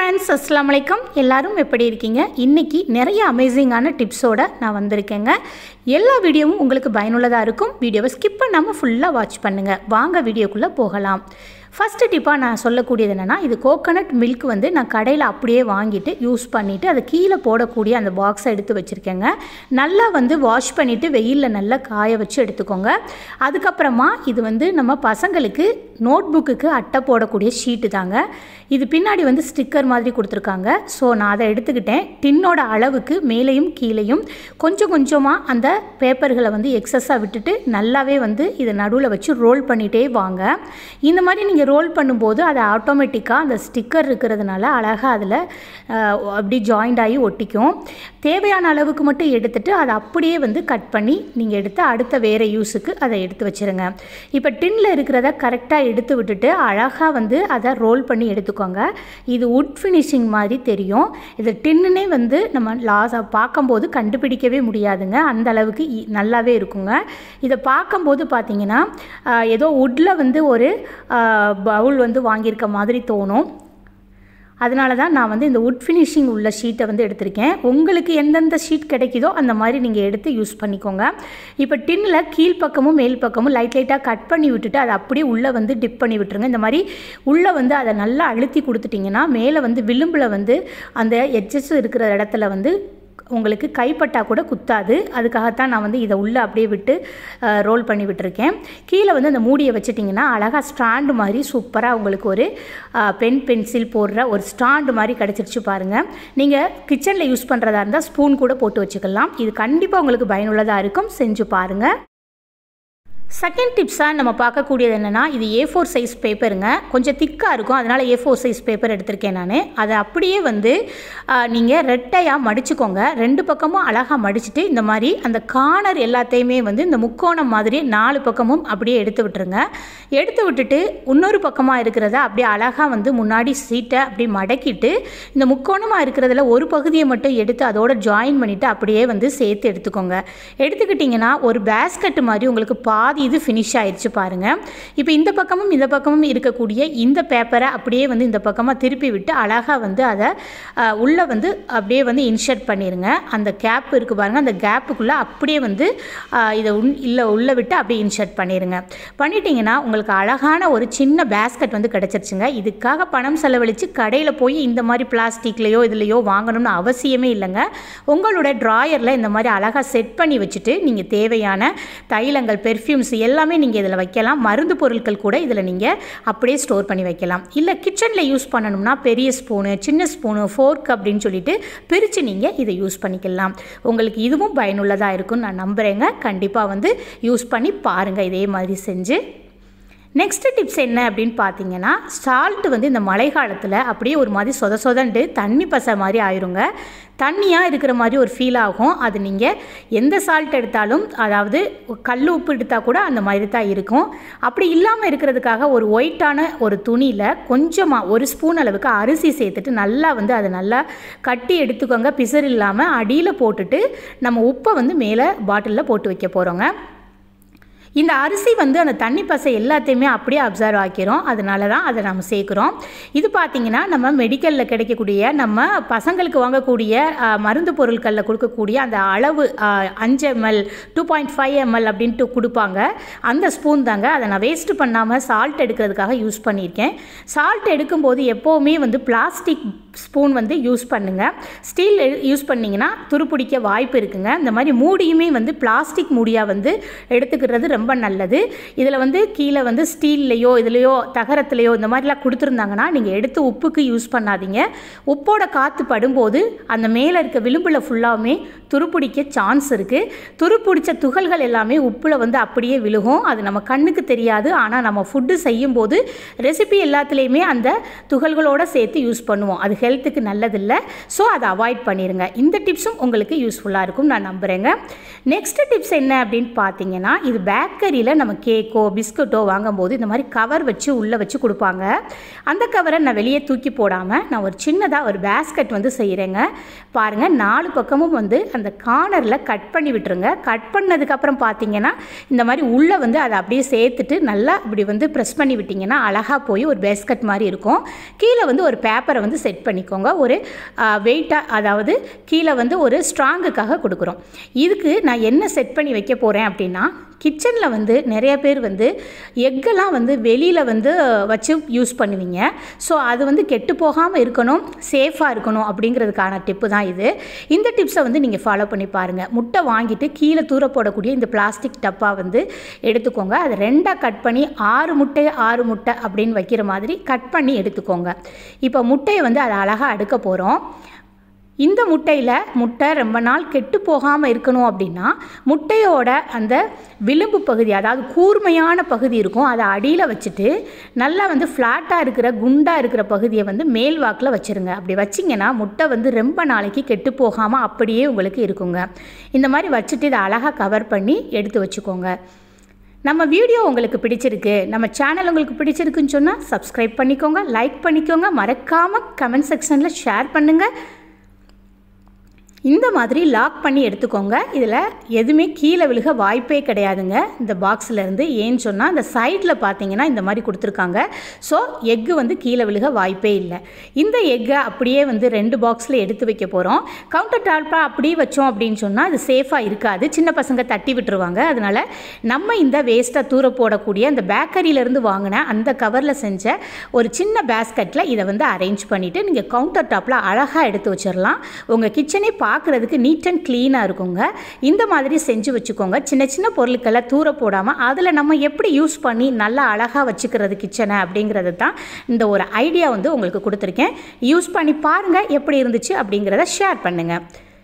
friends அஸ்லாம் வலைக்கம் எல்லாரும் எப்படி இருக்கீங்க இன்றைக்கி நிறைய அமேசிங்கான டிப்ஸோட நான் வந்திருக்கேங்க எல்லா வீடியோவும் உங்களுக்கு பயனுள்ளதாக இருக்கும் வீடியோவை ஸ்கிப் பண்ணாமல் ஃபுல்லாக வாட்ச் பண்ணுங்கள் வாங்க வீடியோக்குள்ளே போகலாம் ஃபஸ்ட்டு டிப்பாக நான் சொல்லக்கூடியது என்னென்னா இது கோகனட் மில்க் வந்து நான் கடையில் அப்படியே வாங்கிட்டு யூஸ் பண்ணிவிட்டு அதை கீழே போடக்கூடிய அந்த பாக்ஸை எடுத்து வச்சுருக்கேங்க நல்லா வந்து வாஷ் பண்ணிவிட்டு வெயிலில் நல்லா காய வச்சு எடுத்துக்கோங்க அதுக்கப்புறமா இது வந்து நம்ம பசங்களுக்கு நோட் புக்குக்கு அட்டை போடக்கூடிய ஷீட்டு தாங்க இது பின்னாடி வந்து ஸ்டிக்கர் மாதிரி கொடுத்துருக்காங்க ஸோ நான் அதை எடுத்துக்கிட்டேன் டின்னோட அளவுக்கு மேலேயும் கீழேயும் கொஞ்சம் கொஞ்சமாக அந்த பேப்பர்களை வந்து எக்ஸஸாக விட்டுட்டு நல்லாவே வந்து இதை நடுவில் வச்சு ரோல் பண்ணிகிட்டே வாங்க இந்த மாதிரி நீங்கள் ரோல் பண்ணும்போது அது ஆட்டோமேட்டிக்காக அந்த ஸ்டிக்கர் இருக்கிறதுனால அழகாக அதில் அப்படி ஜாயிண்ட் ஆகி ஒட்டிக்கும் தேவையான அளவுக்கு மட்டும் எடுத்துட்டு அதை அப்படியே வந்து கட் பண்ணி நீங்கள் எடுத்து அடுத்த வேறு யூஸுக்கு அதை எடுத்து வச்சுருங்க இப்போ டின்னில் இருக்கிறத கரெக்டாக எடுத்து விட்டுட்டு அழகாக வந்து அதை ரோல் பண்ணி எடுத்துக்கோங்க இது உட் ஃபினிஷிங் மாதிரி தெரியும் இது டின்னுனே வந்து நம்ம லாஸாக பார்க்கும்போது கண்டுபிடிக்கவே முடியாதுங்க அந்த அளவுக்கு இ- நல்லாவே இருக்குங்க இதை பார்க்கும்போது பார்த்தீங்கன்னா ஆஹ், ஏதோ உட்டில் வந்து ஒரு பவுல் வந்து வாங்கியிருக்க மாதிரி தோணும் அதனால தான் நான் வந்து இந்த உட் ஃபினிஷிங் உள்ள ஷீட்டை வந்து எடுத்திருக்கேன் உங்களுக்கு எந்தெந்த ஷீட் கிடைக்குதோ அந்த மாதிரி நீங்கள் எடுத்து யூஸ் பண்ணிக்கோங்க இப்போ டின்னில் கீழ்ப்பக்கமும் மேல் பக்கமும் லைட் லைட்டாக கட் பண்ணி விட்டுட்டு அதை அப்படியே உள்ளே வந்து டிப் பண்ணி விட்டுருங்க இந்த மாதிரி உள்ளே வந்து அதை நல்லா அழுத்தி கொடுத்துட்டிங்கன்னா மேலே வந்து விளிம்பில் வந்து அந்த எட்ஜஸ் இருக்கிற இடத்துல வந்து உங்களுக்கு கைப்பட்டா கூட குத்தாது அதுக்காகத்தான் நான் வந்து இதை உள்ளே அப்படியே விட்டு ரோல் பண்ணி விட்டுருக்கேன் கீழே வந்து அந்த மூடியை வச்சிட்டிங்கன்னா அழகாக ஸ்டாண்டு மாதிரி சூப்பராக உங்களுக்கு ஒரு பென் பென்சில் போடுற ஒரு ஸ்டாண்டு மாதிரி கிடச்சிருச்சு பாருங்கள் நீங்கள் கிச்சனில் யூஸ் பண்ணுறதா இருந்தால் ஸ்பூன் கூட போட்டு வச்சுக்கலாம் இது கண்டிப்பாக உங்களுக்கு பயனுள்ளதாக இருக்கும் செஞ்சு பாருங்கள் செகண்ட் டிப்ஸாக நம்ம பார்க்கக்கூடியது என்னென்னா இது ஏ ஃபோர் சைஸ் பேப்பருங்க கொஞ்சம் திக்காக இருக்கும் அதனால் ஏ ஃபோர் சைஸ் பேப்பர் எடுத்திருக்கேன் நான் அதை அப்படியே வந்து நீங்கள் ரெட்டையாக மடிச்சுக்கோங்க ரெண்டு பக்கமும் அழகாக மடிச்சுட்டு இந்த மாதிரி அந்த கார்னர் எல்லாத்தையுமே வந்து இந்த முக்கோணம் மாதிரி நாலு பக்கமும் அப்படியே எடுத்து விட்டுருங்க எடுத்து விட்டுட்டு இன்னொரு பக்கமாக இருக்கிறத அப்படியே அழகாக வந்து முன்னாடி சீட்டை அப்படியே மடக்கிட்டு இந்த முக்கோணமாக இருக்கிறதுல ஒரு பகுதியை மட்டும் எடுத்து அதோட ஜாயின் பண்ணிவிட்டு அப்படியே வந்து சேர்த்து எடுத்துக்கோங்க எடுத்துக்கிட்டிங்கன்னா ஒரு பேஸ்கட் மாதிரி உங்களுக்கு பாதி இது ஃபினிஷ் ஆயிடுச்சு பாருங்கள் இப்போ இந்த பக்கமும் இந்த பக்கமும் இருக்கக்கூடிய இந்த பேப்பரை அப்படியே வந்து இந்த பக்கமாக திருப்பி விட்டு அழகாக வந்து அதை அஹ், உள்ளே வந்து அப்படியே வந்து இன்ஷர்ட் பண்ணிடுங்க அந்த கேப் இருக்குது பாருங்கள் அந்த கேப்புக்குள்ளே அப்படியே வந்து அஹ், இதை உள் இல்லை உள்ளே விட்டு அப்படியே இன்ஷர்ட் பண்ணிடுங்க பண்ணிட்டீங்கன்னா உங்களுக்கு அழகான ஒரு சின்ன பேஸ்கட் வந்து கிடச்சிருச்சுங்க இதுக்காக பணம் செலவழித்து கடையில் போய் இந்த மாதிரி பிளாஸ்டிக்லேயோ இதுலேயோ வாங்கணும்னு அவசியமே இல்லைங்க உங்களோட ட்ராயரில் இந்த மாதிரி அழகாக செட் பண்ணி வச்சுட்டு நீங்கள் தேவையான தைலங்கள் பெர்ஃப்யூம்ஸ் எல்லாமே நீங்கள் இதில் வைக்கலாம் மருந்து பொருட்கள் கூட இதில் நீங்கள் அப்படியே ஸ்டோர் பண்ணி வைக்கலாம் இல்லை கிச்சனில் யூஸ் பண்ணணும்னா பெரிய ஸ்பூனு சின்ன ஸ்பூனு ஃபோர்க் அப்படின்னு சொல்லிட்டு பிரித்து நீங்கள் இதை யூஸ் பண்ணிக்கலாம் உங்களுக்கு இதுவும் பயனுள்ளதாக இருக்கும்னு நான் நம்புகிறேங்க கண்டிப்பாக வந்து யூஸ் பண்ணி பாருங்கள் இதே மாதிரி செஞ்சு நெக்ஸ்ட் டிப்ஸ் என்ன அப்படின்னு பார்த்தீங்கன்னா சால்ட் வந்து இந்த மழை காலத்தில் அப்படியே ஒரு மாதிரி சொத சொதண்டு தண்ணி பசை மாதிரி ஆயிருங்க தண்ணியாக இருக்கிற மாதிரி ஒரு ஃபீல் ஆகும் அது நீங்கள் எந்த சால்ட் எடுத்தாலும் அதாவது கல் உப்பு எடுத்தால் கூட அந்த மாதிரி தான் இருக்கும் அப்படி இல்லாமல் இருக்கிறதுக்காக ஒரு ஒயிட்டான ஒரு துணியில் கொஞ்சமாக ஒரு ஸ்பூன் அளவுக்கு அரிசி சேர்த்துட்டு நல்லா வந்து அதை நல்லா கட்டி எடுத்துக்கோங்க பிசர் இல்லாமல் அடியில் போட்டுட்டு நம்ம உப்பை வந்து மேலே பாட்டிலில் போட்டு வைக்க போகிறோங்க இந்த அரிசி வந்து அந்த தண்ணி பசை எல்லாத்தையுமே அப்படியே அப்சர்வ் ஆக்கிரும் அதனால தான் அதை நம்ம சேர்க்குறோம் இது பார்த்திங்கன்னா நம்ம மெடிக்கலில் கிடைக்கக்கூடிய நம்ம பசங்களுக்கு வாங்கக்கூடிய அஹ், மருந்து பொருட்களில் கொடுக்கக்கூடிய அந்த அளவு அஹ், அஞ்சு ml two point five ml அப்படின்ட்டு கொடுப்பாங்க அந்த ஸ்பூன் தாங்க அதை நான் வேஸ்ட் பண்ணாமல் சால்ட் எடுக்கிறதுக்காக யூஸ் பண்ணியிருக்கேன் சால்ட் எடுக்கும்போது எப்போவுமே வந்து பிளாஸ்டிக் ஸ்பூன் வந்து யூஸ் பண்ணுங்கள் ஸ்டீல் யூஸ் பண்ணிங்கன்னா துருப்பிடிக்க வாய்ப்பு இருக்குங்க இந்த மாதிரி மூடியுமே வந்து பிளாஸ்டிக் மூடியாக வந்து எடுத்துக்கிறது ரொம்ப நல்லது இதில் வந்து கீழே வந்து ஸ்டீல்லையோ இதுலையோ தகரத்துலையோ இந்த மாதிரிலாம் கொடுத்துருந்தாங்கன்னா நீங்கள் எடுத்து உப்புக்கு யூஸ் பண்ணாதீங்க உப்போட காற்று படும்போது அந்த மேலே இருக்க விளிம்பில் ஃபுல்லாகவுமே துருப்பிடிக்க சான்ஸ் இருக்குது துருப்பிடிச்ச துகள்கள் எல்லாமே உப்பில் வந்து அப்படியே விழுகும் அது நம்ம கண்ணுக்கு தெரியாது ஆனால் நம்ம ஃபுட்டு செய்யும்போது ரெசிபி எல்லாத்துலேயுமே அந்த துகள்களோட சேர்த்து யூஸ் பண்ணுவோம் அது ஹெல்த்துக்கு நல்லதில்லை ஸோ அதை அவாய்ட் பண்ணிடுங்க இந்த டிப்ஸும் உங்களுக்கு யூஸ்ஃபுல்லாக இருக்கும் நான் நம்புகிறேங்க நெக்ஸ்ட் டிப்ஸ் என்ன அப்படின்னு பார்த்தீங்கன்னா இது பேக்கரியில் நம்ம கேக்கோ பிஸ்கட்டோ வாங்கும்போது இந்த மாதிரி கவர் வச்சு உள்ளே வச்சு கொடுப்பாங்க அந்த கவரை நான் வெளியே தூக்கி போடாமல் நான் ஒரு சின்னதாக ஒரு பேஸ்கட் வந்து செய்கிறேங்க பாருங்கள் நாலு பக்கமும் வந்து அந்த கார்னரில் கட் பண்ணி விட்டுருங்க கட் பண்ணதுக்கப்புறம் பார்த்தீங்கன்னா இந்த மாதிரி உள்ளே வந்து அதை அப்படியே சேர்த்துட்டு நல்லா இப்படி வந்து ப்ரெஸ் பண்ணி விட்டிங்கன்னா அழகாக போய் ஒரு பேஸ்கட் மாதிரி இருக்கும் கீழே வந்து ஒரு பேப்பரை வந்து செட் பண்ணி பண்ணிக்கோங்க ஒரு வெயிட்டாக அதாவது கீழே வந்து ஒரு ஸ்ட்ராங்குக்காக கொடுக்குறோம் இதுக்கு நான் என்ன செட் பண்ணி வைக்க போகிறேன் அப்படின்னா கிச்சனில் வந்து நிறைய பேர் வந்து எக்கெல்லாம் வந்து வெளியில் வந்து வச்சு யூஸ் பண்ணுவீங்க ஸோ அது வந்து கெட்டு போகாமல் இருக்கணும் சேஃபாக இருக்கணும் அப்படிங்கிறதுக்கான டிப்பு தான் இது இந்த டிப்ஸை வந்து நீங்கள் ஃபாலோ பண்ணி பாருங்கள் முட்டை வாங்கிட்டு கீழே தூர போடக்கூடிய இந்த பிளாஸ்டிக் டப்பா வந்து எடுத்துக்கோங்க அதை ரெண்டாக கட் பண்ணி ஆறு முட்டை ஆறு முட்டை அப்படின்னு வைக்கிற மாதிரி கட் பண்ணி எடுத்துக்கோங்க இப்போ முட்டையை வந்து அதை அழகாக அடுக்க போகிறோம் இந்த முட்டையில் முட்டை ரொம்ப நாள் கெட்டு போகாமல் இருக்கணும் அப்படின்னா முட்டையோட அந்த விளிம்பு பகுதி அதாவது கூர்மையான பகுதி இருக்கும் அதை அடியில் வச்சுட்டு நல்லா வந்து ஃப்ளாட்டாக இருக்கிற குண்டாக இருக்கிற பகுதியை வந்து மேல் வாக்கில் வச்சுருங்க அப்படி வச்சிங்கன்னா முட்டை வந்து ரொம்ப நாளைக்கு கெட்டு போகாமல் அப்படியே உங்களுக்கு இருக்குங்க இந்த மாதிரி வச்சுட்டு இதை அழகாக கவர் பண்ணி எடுத்து வச்சுக்கோங்க நம்ம வீடியோ உங்களுக்கு பிடிச்சிருக்கு நம்ம சேனல் உங்களுக்கு பிடிச்சிருக்குன்னு சொன்னால் சப்ஸ்கிரைப் பண்ணிக்கோங்க லைக் பண்ணிக்கோங்க மறக்காமல் கமெண்ட் செக்ஷனில் ஷேர் பண்ணுங்கள் இந்த மாதிரி லாக் பண்ணி எடுத்துக்கோங்க இதில் எதுவுமே கீழே விழுக வாய்ப்பே கிடையாதுங்க இந்த பாக்ஸ்லேருந்து ஏன்னு சொன்னால் இந்த சைடில் பார்த்தீங்கன்னா இந்த மாதிரி கொடுத்துருக்காங்க ஸோ எக்கு வந்து கீழே விழுக வாய்ப்பே இல்லை இந்த எக்கை அப்படியே வந்து ரெண்டு பாக்ஸில் எடுத்து வைக்க போகிறோம் கவுண்டர் டாப்பாக அப்படியே வச்சோம் அப்படின்னு சொன்னால் அது சேஃபாக இருக்காது சின்ன பசங்க தட்டி விட்டுருவாங்க அதனால் நம்ம இந்த வேஸ்ட்டை தூர போடக்கூடிய அந்த பேக்கரியிலேருந்து வாங்கின அந்த கவரில் செஞ்ச ஒரு சின்ன பேஸ்கெட்டில் இதை வந்து அரேஞ்ச் பண்ணிவிட்டு நீங்கள் கவுண்டர் டாப்பில் அழகாக எடுத்து வச்சிடலாம் உங்கள் கிச்சனே பார்க்குறதுக்கு நீட் அண்ட் க்ளீனாக இருக்குங்க இந்த மாதிரி செஞ்சு வச்சுக்கோங்க சின்ன சின்ன பொருட்களை தூர போடாமல் அதில் நம்ம எப்படி யூஸ் பண்ணி நல்லா அழகாக வச்சுக்கிறது கிச்சனை அப்படிங்கிறது தான் இந்த ஒரு ஐடியா வந்து உங்களுக்கு கொடுத்துருக்கேன் யூஸ் பண்ணி பாருங்கள் எப்படி இருந்துச்சு அப்படிங்கிறத ஷேர் பண்ணுங்கள்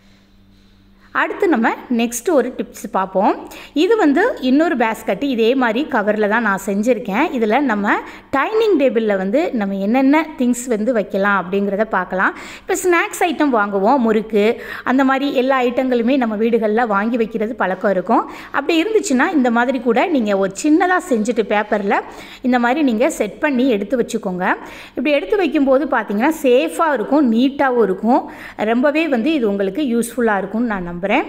அடுத்து நம்ம நெக்ஸ்ட் ஒரு டிப்ஸ் பார்ப்போம் இது வந்து இன்னொரு பேஸ்கட்டு இதே மாதிரி கவரில் தான் நான் செஞ்சுருக்கேன் இதில் நம்ம டைனிங் டேபிளில் வந்து நம்ம என்னென்ன திங்ஸ் வந்து வைக்கலாம் அப்படிங்கிறத பார்க்கலாம் இப்போ ஸ்நாக்ஸ் ஐட்டம் வாங்குவோம் முறுக்கு அந்த மாதிரி எல்லா ஐட்டங்களுமே நம்ம வீடுகளில் வாங்கி வைக்கிறது பழக்கம் இருக்கும் அப்படி இருந்துச்சுன்னா இந்த மாதிரி கூட நீங்கள் ஒரு சின்னதாக செஞ்சுட்டு பேப்பரில் இந்த மாதிரி நீங்கள் செட் பண்ணி எடுத்து வச்சுக்கோங்க இப்படி எடுத்து வைக்கும்போது பார்த்தீங்கன்னா சேஃபாக இருக்கும் நீட்டாகவும் இருக்கும் ரொம்பவே வந்து இது உங்களுக்கு யூஸ்ஃபுல்லாக இருக்கும்னு நான் நம்புகிறேன் நம்புகிறேன்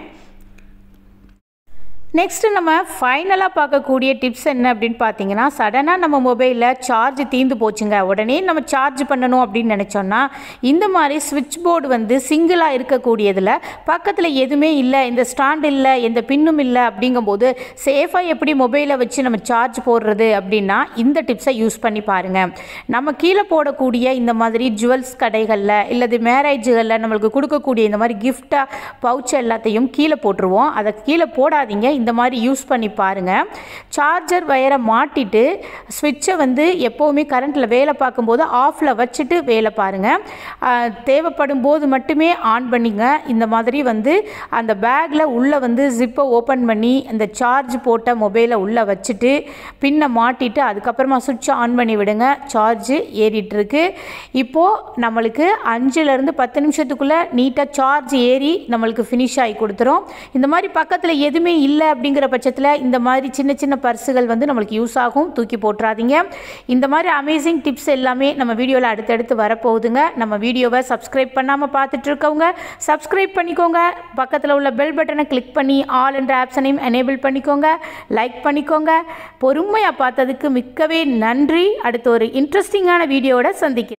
நெக்ஸ்ட்டு நம்ம ஃபைனலாக பார்க்கக்கூடிய டிப்ஸ் என்ன அப்படின்னு பார்த்தீங்கன்னா சடனாக நம்ம மொபைலில் சார்ஜ் தீந்து போச்சுங்க உடனே நம்ம சார்ஜ் பண்ணணும் அப்படின்னு நினச்சோன்னா இந்த மாதிரி சுவிட்ச் போர்டு வந்து சிங்கிளாக இருக்கக்கூடியதில் பக்கத்தில் எதுவுமே இல்லை இந்த ஸ்டாண்ட் இல்லை எந்த பின்னும் இல்லை அப்படிங்கும்போது சேஃபாக எப்படி மொபைலை வச்சு நம்ம சார்ஜ் போடுறது அப்படின்னா இந்த டிப்ஸை யூஸ் பண்ணி பாருங்கள் நம்ம கீழே போடக்கூடிய இந்த மாதிரி ஜுவல்ஸ் கடைகளில் இல்லது மேரேஜுகளில் நம்மளுக்கு கொடுக்கக்கூடிய இந்த மாதிரி கிஃப்டாக பவுச் எல்லாத்தையும் கீழே போட்டுருவோம் அதை கீழே போடாதீங்க இந்த மாதிரி யூஸ் பண்ணி பாருங்கள் சார்ஜர் வயரை மாட்டிட்டு ஸ்விட்சை வந்து எப்போவுமே கரண்ட்டில் வேலை பார்க்கும்போது ஆஃபில் வச்சுட்டு வேலை பாருங்கள் தேவைப்படும் போது மட்டுமே ஆன் பண்ணிங்க இந்த மாதிரி வந்து அந்த பேக்கில் உள்ளே வந்து ஜிப்பை ஓப்பன் பண்ணி அந்த சார்ஜ் போட்ட மொபைலை உள்ளே வச்சுட்டு பின்னை மாட்டிட்டு அதுக்கப்புறமா சுவிட்சை ஆன் பண்ணி விடுங்க சார்ஜ் ஏறிட்டுருக்கு இப்போது நம்மளுக்கு அஞ்சுலேருந்து பத்து நிமிஷத்துக்குள்ளே நீட்டாக சார்ஜ் ஏறி நம்மளுக்கு ஃபினிஷ் ஆகி கொடுத்துரும் இந்த மாதிரி பக்கத்தில் எதுவுமே இல்லை அப்படிங்கிற பட்சத்தில் இந்த மாதிரி சின்ன சின்ன பர்ஸுகள் வந்து நம்மளுக்கு யூஸ் ஆகும் தூக்கி போட்டுறாதீங்க இந்த மாதிரி அமேசிங் டிப்ஸ் எல்லாமே நம்ம வீடியோவில் அடுத்தடுத்து வரப்போகுதுங்க நம்ம வீடியோவை சப்ஸ்கிரைப் பண்ணாமல் பார்த்துட்டு இருக்கவங்க சப்ஸ்கிரைப் பண்ணிக்கோங்க பக்கத்தில் உள்ள பெல் பட்டனை கிளிக் பண்ணி ஆல் என்ற ஆப்ஷனையும் எனேபிள் பண்ணிக்கோங்க லைக் பண்ணிக்கோங்க பொறுமையாக பார்த்ததுக்கு மிக்கவே நன்றி அடுத்து ஒரு இன்ட்ரெஸ்டிங்கான வீடியோவோட சந்திக்கிறேன்